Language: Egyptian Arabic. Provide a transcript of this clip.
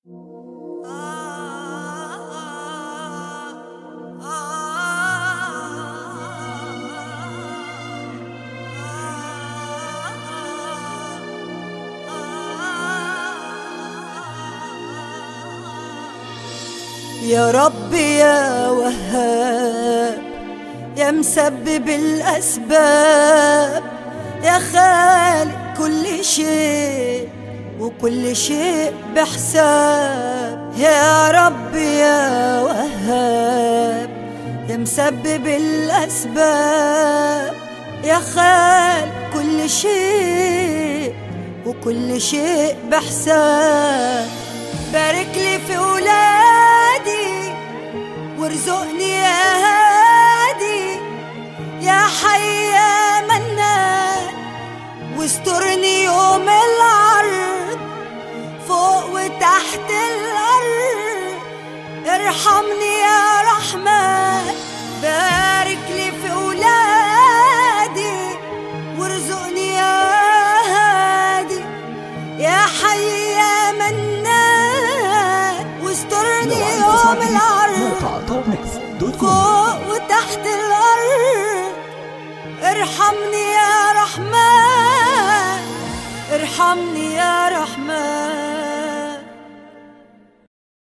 يا رب يا وهاب يا مسبب الأسباب يا خالق كل شيء وكل شيء بحساب يا رب يا وهاب يا مسبب الأسباب يا خالق كل شيء وكل شيء بحساب بارك لي في ولادي وارزقني يا هادي يا حي يا منان واسترني يوم العرض فوق وتحت الأرض ارحمني يا رحمن بارك لي في ولادي وارزقني يا هادي يا حي يا منان واسترني يوم العرض موقع توب ميكس دوت كوم فوق وتحت الأرض ارحمني يا رحمن ارحمني يا رحمن